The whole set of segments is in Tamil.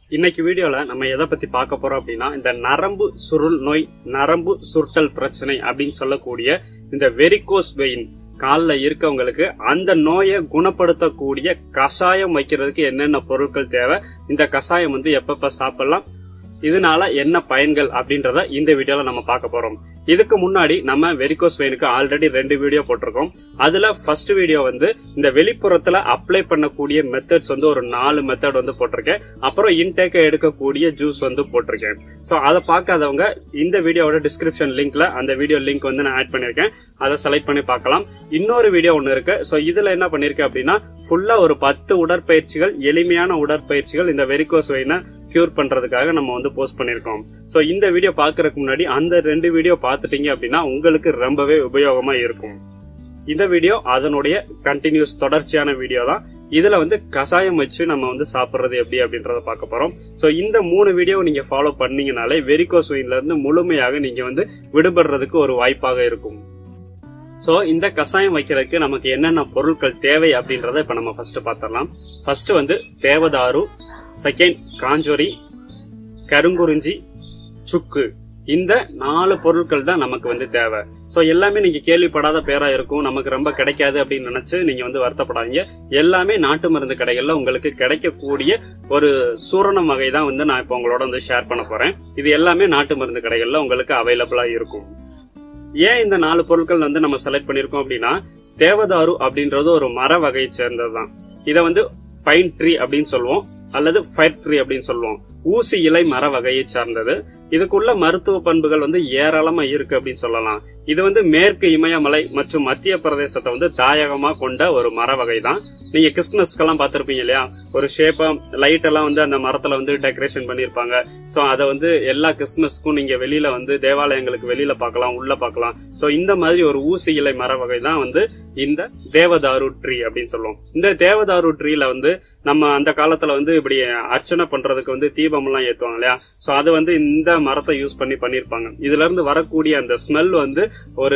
இன்னைக்கு வீடியோல நம்ம எதை பத்தி பார்க்க போறோம் அப்படின்னா இந்த நரம்பு சுருள் நோய் நரம்பு சுருட்டல் பிரச்சனை அப்படின்னு சொல்லக்கூடிய இந்த வெரிகோஸ் வெயின் கால்ல இருக்கவங்களுக்கு அந்த நோயை குணப்படுத்தக்கூடிய கஷாயம் வைக்கிறதுக்கு என்னென்ன பொருட்கள் தேவை இந்த கஷாயம் வந்து எப்பப்ப சாப்பிடலாம் இதனால என்ன பயன்கள் அப்படின்றத இந்த வீடியோல நம்ம பார்க்க போறோம் இதுக்கு முன்னாடி நம்ம வெரிகோஸ் வெயினுக்கு ஆல்ரெடி ரெண்டு வீடியோ போட்டிருக்கோம் அதுல ஃபர்ஸ்ட் வீடியோ வந்து இந்த வெளிப்புறத்துல அப்ளை பண்ணக்கூடிய மெத்தட்ஸ் வந்து ஒரு நாலு மெத்தட் வந்து போட்டிருக்கேன் அப்புறம் இன்டேக்க எடுக்கக்கூடிய ஜூஸ் வந்து போட்டிருக்கேன் சோ அதை பார்க்காதவங்க இந்த வீடியோவோட டிஸ்கிரிப்ஷன் லிங்க்ல அந்த வீடியோ லிங்க் வந்து நான் ஆட் பண்ணிருக்கேன் அதை செலக்ட் பண்ணி பார்க்கலாம் இன்னொரு வீடியோ ஒன்னு இருக்கு சோ இதுல என்ன பண்ணிருக்கேன் அப்படின்னா ஃபுல்லா ஒரு பத்து உடற்பயிற்சிகள் எளிமையான உடற்பயிற்சிகள் இந்த வெரிகோஸ் வெயினை கியூர் பண்றதுக்காக நம்ம வந்து போஸ்ட் பண்ணிருக்கோம் சோ இந்த வீடியோ பாக்குறதுக்கு முன்னாடி அந்த ரெண்டு வீடியோ பாத்துட்டீங்க அப்படின்னா உங்களுக்கு ரொம்பவே உபயோகமா இருக்கும் இந்த வீடியோ அதனுடைய கண்டினியூஸ் தொடர்ச்சியான வீடியோ தான் இதுல வந்து கஷாயம் வச்சு நம்ம வந்து சாப்பிடுறது எப்படி அப்படின்றத பார்க்க போறோம் சோ இந்த மூணு வீடியோ நீங்க ஃபாலோ பண்ணீங்கனாலே வெரிகோஸ் வெயின்ல இருந்து முழுமையாக நீங்க வந்து விடுபடுறதுக்கு ஒரு வாய்ப்பாக இருக்கும் சோ இந்த கஷாயம் வைக்கிறதுக்கு நமக்கு என்னென்ன பொருட்கள் தேவை அப்படின்றத இப்ப நம்ம ஃபர்ஸ்ட் பார்த்தரலாம் ஃபர்ஸ்ட் வந்து தேவதாரு செகண்ட் காஞ்சோரி கருங்குறிஞ்சி சுக்கு இந்த நாலு பொருட்கள் தான் நமக்கு வந்து தேவை சோ எல்லாமே நீங்க கேள்விப்படாத பேரா இருக்கும் நமக்கு ரொம்ப கிடைக்காது அப்படின்னு நினைச்சு நீங்க வந்து வருத்தப்படாதீங்க எல்லாமே நாட்டு மருந்து கடைகள்ல உங்களுக்கு கிடைக்கக்கூடிய ஒரு சூரணம் வகை தான் வந்து நான் இப்போ உங்களோட வந்து ஷேர் பண்ண போறேன் இது எல்லாமே நாட்டு மருந்து கடைகள்ல உங்களுக்கு அவைலபிளா இருக்கும் ஏன் இந்த நாலு பொருட்கள் வந்து நம்ம செலக்ட் பண்ணிருக்கோம் அப்படின்னா தேவதாரு அப்படின்றது ஒரு மர வகையை சேர்ந்ததுதான் இத வந்து பைன் ட்ரீ அப்படின்னு சொல்லுவோம் அல்லது ஃபயர் ட்ரீ அப்படின்னு சொல்லுவோம் ஊசி இலை மர வகையை சார்ந்தது இதுக்குள்ள மருத்துவ பண்புகள் வந்து ஏராளமா இருக்கு அப்படின்னு சொல்லலாம் இது வந்து மேற்கு இமயமலை மற்றும் மத்திய பிரதேசத்தை வந்து தாயகமா கொண்ட ஒரு மர வகை தான் நீங்க கிறிஸ்துமஸ்க்கெல்லாம் பார்த்திருப்பீங்க இல்லையா ஒரு ஷேப்பா லைட் எல்லாம் வந்து அந்த மரத்துல வந்து டெக்கரேஷன் பண்ணிருப்பாங்க சோ அதை வந்து எல்லா கிறிஸ்துமஸ்க்கும் நீங்க வெளியில வந்து தேவாலயங்களுக்கு வெளியில பார்க்கலாம் உள்ள பார்க்கலாம் சோ இந்த மாதிரி ஒரு ஊசி இலை மர வகை தான் வந்து இந்த தேவதாரு ட்ரீ அப்படின்னு சொல்லுவோம் இந்த தேவதாரு ட்ரீல வந்து நம்ம அந்த காலத்துல வந்து இப்படி அர்ச்சனை பண்றதுக்கு வந்து தீபம் எல்லாம் ஏத்துவாங்க இல்லையா சோ அது வந்து இந்த மரத்தை யூஸ் பண்ணி பண்ணிருப்பாங்க இதுல இருந்து வரக்கூடிய அந்த ஸ்மெல் வந்து ஒரு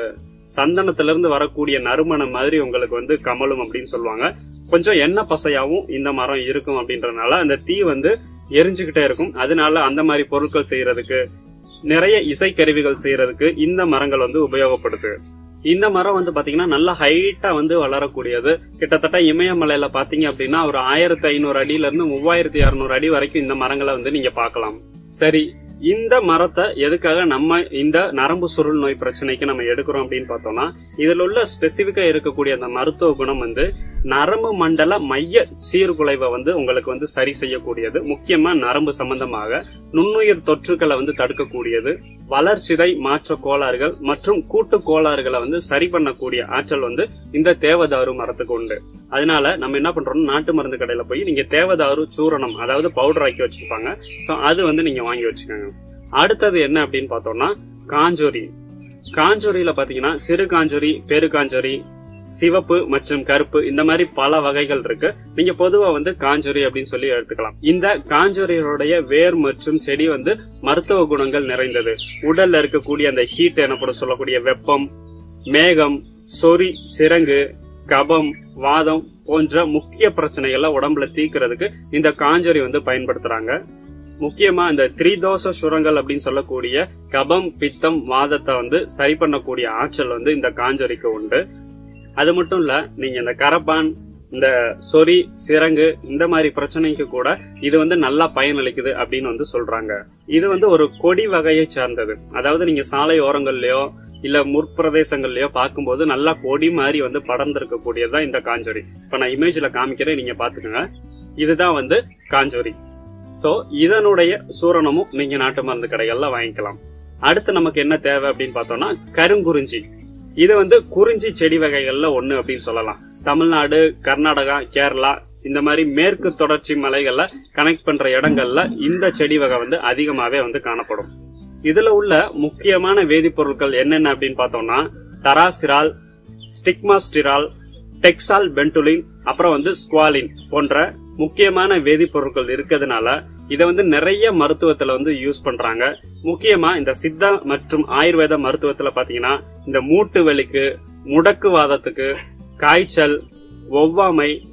சந்தனத்துல இருந்து வரக்கூடிய நறுமணம் மாதிரி உங்களுக்கு வந்து கமலும் அப்படின்னு சொல்லுவாங்க கொஞ்சம் எண்ணெய் பசையாவும் இந்த மரம் இருக்கும் அப்படின்றதுனால அந்த தீ வந்து எரிஞ்சுக்கிட்டே இருக்கும் அதனால அந்த மாதிரி பொருட்கள் செய்யறதுக்கு நிறைய இசைக்கருவிகள் செய்யறதுக்கு இந்த மரங்கள் வந்து உபயோகப்படுது இந்த மரம் வந்து பாத்தீங்கன்னா நல்லா ஹைட்டா வந்து வளரக்கூடியது கிட்டத்தட்ட இமயமலையில பாத்தீங்க அப்படின்னா ஒரு ஆயிரத்தி ஐநூறு அடியில இருந்து மூவாயிரத்தி இருநூறு அடி வரைக்கும் இந்த மரங்களை வந்து நீங்க பார்க்கலாம் சரி இந்த மரத்தை எதுக்காக நம்ம இந்த நரம்பு சுருள் நோய் பிரச்சனைக்கு நம்ம எடுக்கிறோம் அப்படின்னு பார்த்தோம்னா இதுல உள்ள ஸ்பெசிபிக்கா இருக்கக்கூடிய அந்த மருத்துவ குணம் வந்து நரம்பு மண்டல மைய சீர்குலைவை வந்து உங்களுக்கு வந்து சரி செய்யக்கூடியது முக்கியமா நரம்பு சம்பந்தமாக நுண்ணுயிர் தொற்றுக்களை வந்து தடுக்கக்கூடியது வளர்ச்சிதை மாற்ற கோளாறுகள் மற்றும் கூட்டு கோளாறுகளை வந்து சரி பண்ணக்கூடிய ஆற்றல் வந்து இந்த தேவதாரு மரத்துக்கு உண்டு அதனால நம்ம என்ன பண்றோம் நாட்டு மருந்து கடையில போய் நீங்க தேவதாரு சூரணம் அதாவது பவுடர் ஆக்கி வச்சிருப்பாங்க சோ அது வந்து நீங்க வாங்கி வச்சுக்கோங்க அடுத்தது என்ன அப்படின்னு பார்த்தோம்னா காஞ்சோரி காஞ்சோரியில பாத்தீங்கன்னா சிறு காஞ்சோரி பெரு காஞ்சோரி சிவப்பு மற்றும் கருப்பு இந்த மாதிரி பல வகைகள் இருக்கு நீங்க பொதுவா வந்து காஞ்சோரி அப்படின்னு சொல்லி எடுத்துக்கலாம் இந்த காஞ்சோரியோடைய வேர் மற்றும் செடி வந்து மருத்துவ குணங்கள் நிறைந்தது உடல்ல இருக்கக்கூடிய அந்த ஹீட் எனப்படும் சொல்லக்கூடிய வெப்பம் மேகம் சொறி சிரங்கு கபம் வாதம் போன்ற முக்கிய பிரச்சனைகளை உடம்புல தீக்கிறதுக்கு இந்த காஞ்சோரி வந்து பயன்படுத்துறாங்க முக்கியமா இந்த திரிதோஷ சுரங்கள் அப்படின்னு சொல்லக்கூடிய கபம் பித்தம் வாதத்தை வந்து சரி பண்ணக்கூடிய ஆற்றல் வந்து இந்த காஞ்சோரிக்கு உண்டு அது மட்டும் இல்ல நீங்க இந்த கரப்பான் இந்த சொறி சிரங்கு இந்த மாதிரி பிரச்சனைக்கு கூட இது வந்து நல்லா பயனளிக்குது அப்படின்னு வந்து சொல்றாங்க இது வந்து ஒரு கொடி வகையை சார்ந்தது அதாவது நீங்க சாலை ஓரங்கள்லயோ இல்ல முற்பிரதேசங்கள்லயோ பார்க்கும்போது நல்லா கொடி மாதிரி வந்து படர்ந்திருக்க கூடியதுதான் இந்த காஞ்சோரி இப்ப நான் இமேஜ்ல காமிக்கிறேன் நீங்க பாத்துக்கோங்க இதுதான் வந்து காஞ்சோரி சோ இதனுடைய சூரணமும் நீங்க நாட்டு மருந்து கடைகள்ல வாங்கிக்கலாம் அடுத்து நமக்கு என்ன தேவை அப்படின்னு பார்த்தோம்னா கருங்குறிஞ்சி இது வந்து குறிஞ்சி செடி வகைகள்ல ஒண்ணு அப்படின்னு சொல்லலாம் தமிழ்நாடு கர்நாடகா கேரளா இந்த மாதிரி மேற்கு தொடர்ச்சி மலைகள்ல கனெக்ட் பண்ற இடங்கள்ல இந்த செடி வகை வந்து அதிகமாவே வந்து காணப்படும் இதுல உள்ள முக்கியமான வேதிப்பொருட்கள் என்னென்ன அப்படின்னு பார்த்தோம்னா தராசிரால் ஸ்டிக்மாஸ்டிரால் டெக்சால் பென்டுலின் அப்புறம் வந்து ஸ்குவாலின் போன்ற முக்கியமான வேதிப்பொருட்கள் இருக்கிறதுனால இதை வந்து நிறைய மருத்துவத்துல வந்து யூஸ் பண்றாங்க முக்கியமா இந்த சித்தா மற்றும் ஆயுர்வேத மருத்துவத்துல பாத்தீங்கன்னா இந்த மூட்டு வலிக்கு முடக்குவாதத்துக்கு காய்ச்சல் ஒவ்வாமை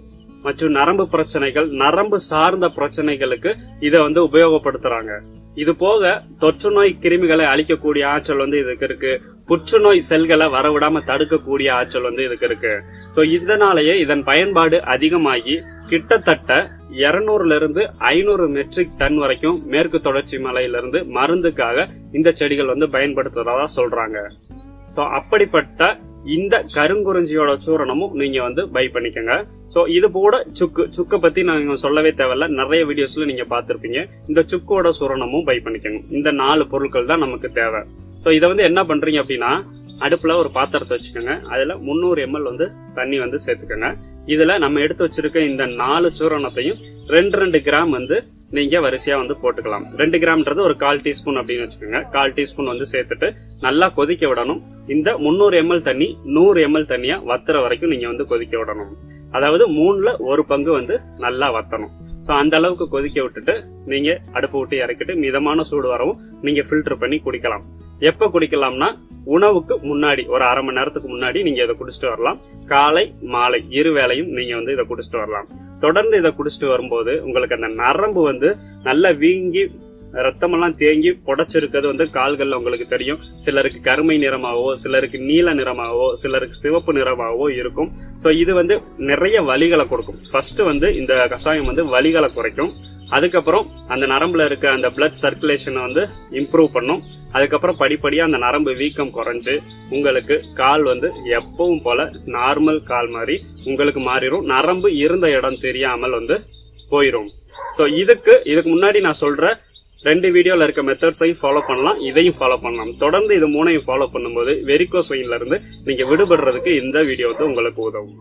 மற்றும் நரம்பு பிரச்சனைகள் நரம்பு சார்ந்த பிரச்சனைகளுக்கு இதை வந்து உபயோகப்படுத்துறாங்க இது போக தொற்று நோய் கிருமிகளை அழிக்கக்கூடிய ஆற்றல் வந்து இதுக்கு இருக்கு புற்றுநோய் செல்களை வரவிடாம தடுக்கக்கூடிய ஆற்றல் வந்து இதுக்கு இருக்கு சோ இதனாலேயே இதன் பயன்பாடு அதிகமாகி கிட்டத்தட்ட இருநூறுல இருந்து ஐநூறு மெட்ரிக் டன் வரைக்கும் மேற்கு தொடர்ச்சி மலையிலிருந்து மருந்துக்காக இந்த செடிகள் வந்து பயன்படுத்துறதா சொல்றாங்க சோ அப்படிப்பட்ட இந்த கருங்குறிஞ்சியோட சூரணமும் நீங்க வந்து பை பண்ணிக்கோங்க சோ இது கூட சுக்கு சுக்க பத்தி நாங்க சொல்லவே தேவையில்ல நிறைய வீடியோஸ்ல நீங்க பார்த்திருப்பீங்க இந்த சுக்கோட சூரணமும் பை பண்ணிக்கோங்க இந்த நாலு பொருட்கள் தான் நமக்கு தேவை சோ இதை வந்து என்ன பண்றீங்க அப்படின்னா அடுப்புல ஒரு பாத்திரத்தை வச்சுக்கோங்க அதுல முந்நூறு எம்எல் வந்து தண்ணி வந்து சேர்த்துக்கோங்க இதுல நம்ம எடுத்து வச்சிருக்க இந்த நாலு சூரணத்தையும் ரெண்டு ரெண்டு கிராம் வந்து நீங்க வரிசையா வந்து போட்டுக்கலாம் ரெண்டு கிராம்ன்றது ஒரு கால் டீஸ்பூன் அப்படின்னு வச்சுக்கோங்க கால் டீஸ்பூன் வந்து சேர்த்துட்டு நல்லா கொதிக்க விடணும் இந்த முந்நூறு எம்எல் தண்ணி நூறு எம்எல் தண்ணியா வத்துற வரைக்கும் நீங்க வந்து கொதிக்க விடணும் அதாவது மூணுல ஒரு பங்கு வந்து நல்லா வத்தணும் சோ அந்த அளவுக்கு கொதிக்க விட்டுட்டு நீங்க அடுப்பு விட்டு இறக்கிட்டு மிதமான சூடு வரவும் நீங்க ஃபில்டர் பண்ணி குடிக்கலாம் எப்ப குடிக்கலாம்னா உணவுக்கு முன்னாடி ஒரு அரை மணி நேரத்துக்கு முன்னாடி நீங்க இதை குடிச்சிட்டு வரலாம் காலை மாலை இரு வேளையும் நீங்க வந்து இதை குடிச்சிட்டு வரலாம் தொடர்ந்து இதை குடிச்சிட்டு வரும்போது உங்களுக்கு அந்த நரம்பு வந்து நல்லா வீங்கி ரத்தமெல்லாம் தேங்கி புடைச்சிருக்கிறது வந்து கால்கள்ல உங்களுக்கு தெரியும் சிலருக்கு கருமை நிறமாகவோ சிலருக்கு நீல நிறமாகவோ சிலருக்கு சிவப்பு நிறமாகவோ இருக்கும் சோ இது வந்து நிறைய வலிகளை கொடுக்கும் ஃபர்ஸ்ட் வந்து இந்த கஷாயம் வந்து வலிகளை குறைக்கும் அதுக்கப்புறம் அந்த நரம்புல இருக்க அந்த பிளட் சர்க்குலேஷனை வந்து இம்ப்ரூவ் பண்ணும் அதுக்கப்புறம் படிப்படியா அந்த நரம்பு வீக்கம் குறைஞ்சு உங்களுக்கு கால் வந்து எப்பவும் போல நார்மல் கால் மாதிரி உங்களுக்கு மாறிடும் நரம்பு இருந்த இடம் தெரியாமல் வந்து போயிரும் சோ இதுக்கு இதுக்கு முன்னாடி நான் சொல்ற ரெண்டு வீடியோல இருக்க மெத்தட்ஸையும் ஃபாலோ பண்ணலாம் இதையும் ஃபாலோ பண்ணலாம் தொடர்ந்து இது மூணையும் ஃபாலோ பண்ணும்போது வெரிகோஸ் வெயின்ல இருந்து நீங்க விடுபடுறதுக்கு இந்த வீடியோ வந்து உங்களுக்கு உதவும்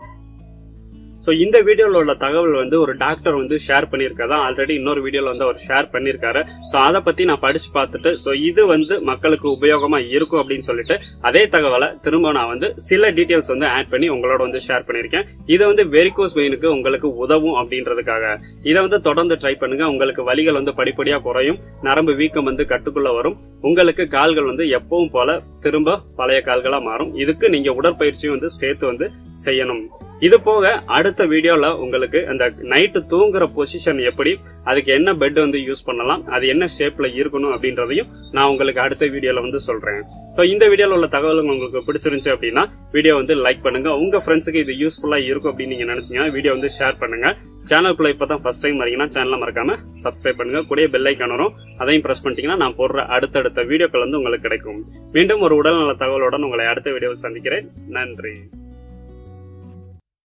ஸோ இந்த வீடியோல உள்ள தகவல் வந்து ஒரு டாக்டர் வந்து ஷேர் பண்ணியிருக்கதா ஆல்ரெடி இன்னொரு வீடியோல வந்து அவர் ஷேர் பண்ணியிருக்காரு ஸோ அதை பத்தி நான் படிச்சு பார்த்துட்டு ஸோ இது வந்து மக்களுக்கு உபயோகமா இருக்கும் அப்படின்னு சொல்லிட்டு அதே தகவலை திரும்ப நான் வந்து சில டீட்டெயில்ஸ் வந்து ஆட் பண்ணி உங்களோட வந்து ஷேர் பண்ணியிருக்கேன் இதை வந்து வெரிகோஸ் வெயினுக்கு உங்களுக்கு உதவும் அப்படின்றதுக்காக இதை வந்து தொடர்ந்து ட்ரை பண்ணுங்க உங்களுக்கு வலிகள் வந்து படிப்படியா குறையும் நரம்பு வீக்கம் வந்து கட்டுக்குள்ள வரும் உங்களுக்கு கால்கள் வந்து எப்பவும் போல திரும்ப பழைய கால்களா மாறும் இதுக்கு நீங்க உடற்பயிற்சியும் வந்து சேர்த்து வந்து செய்யணும் இது போக அடுத்த வீடியோல உங்களுக்கு அந்த நைட்டு தூங்குற பொசிஷன் எப்படி அதுக்கு என்ன பெட் வந்து யூஸ் பண்ணலாம் அது என்ன ஷேப்ல இருக்கணும் அப்படின்றதையும் நான் உங்களுக்கு அடுத்த வீடியோல வந்து சொல்றேன் ஸோ இந்த வீடியோல உள்ள தகவல் உங்களுக்கு பிடிச்சிருந்துச்சு அப்படின்னா வீடியோ வந்து லைக் பண்ணுங்க உங்க ஃப்ரெண்ட்ஸுக்கு இது யூஸ்ஃபுல்லா இருக்கும் அப்படின்னு நீங்க நினைச்சீங்கன்னா வீடியோ வந்து ஷேர் பண்ணுங்க சேனலுக்குள்ள இப்பதான் ஃபர்ஸ்ட் டைம் வரீங்கன்னா சேனலை மறக்காம சப்ஸ்கிரைப் பண்ணுங்க கூடிய பெல் ஐக்கான் வரும் அதையும் பிரஸ் பண்ணிட்டீங்கன்னா நான் போடுற அடுத்தடுத்த வீடியோக்கள் வந்து உங்களுக்கு கிடைக்கும் மீண்டும் ஒரு உடல்நல தகவலுடன் உங்களை அடுத்த வீடியோவில் சந்திக்கிறேன் நன்றி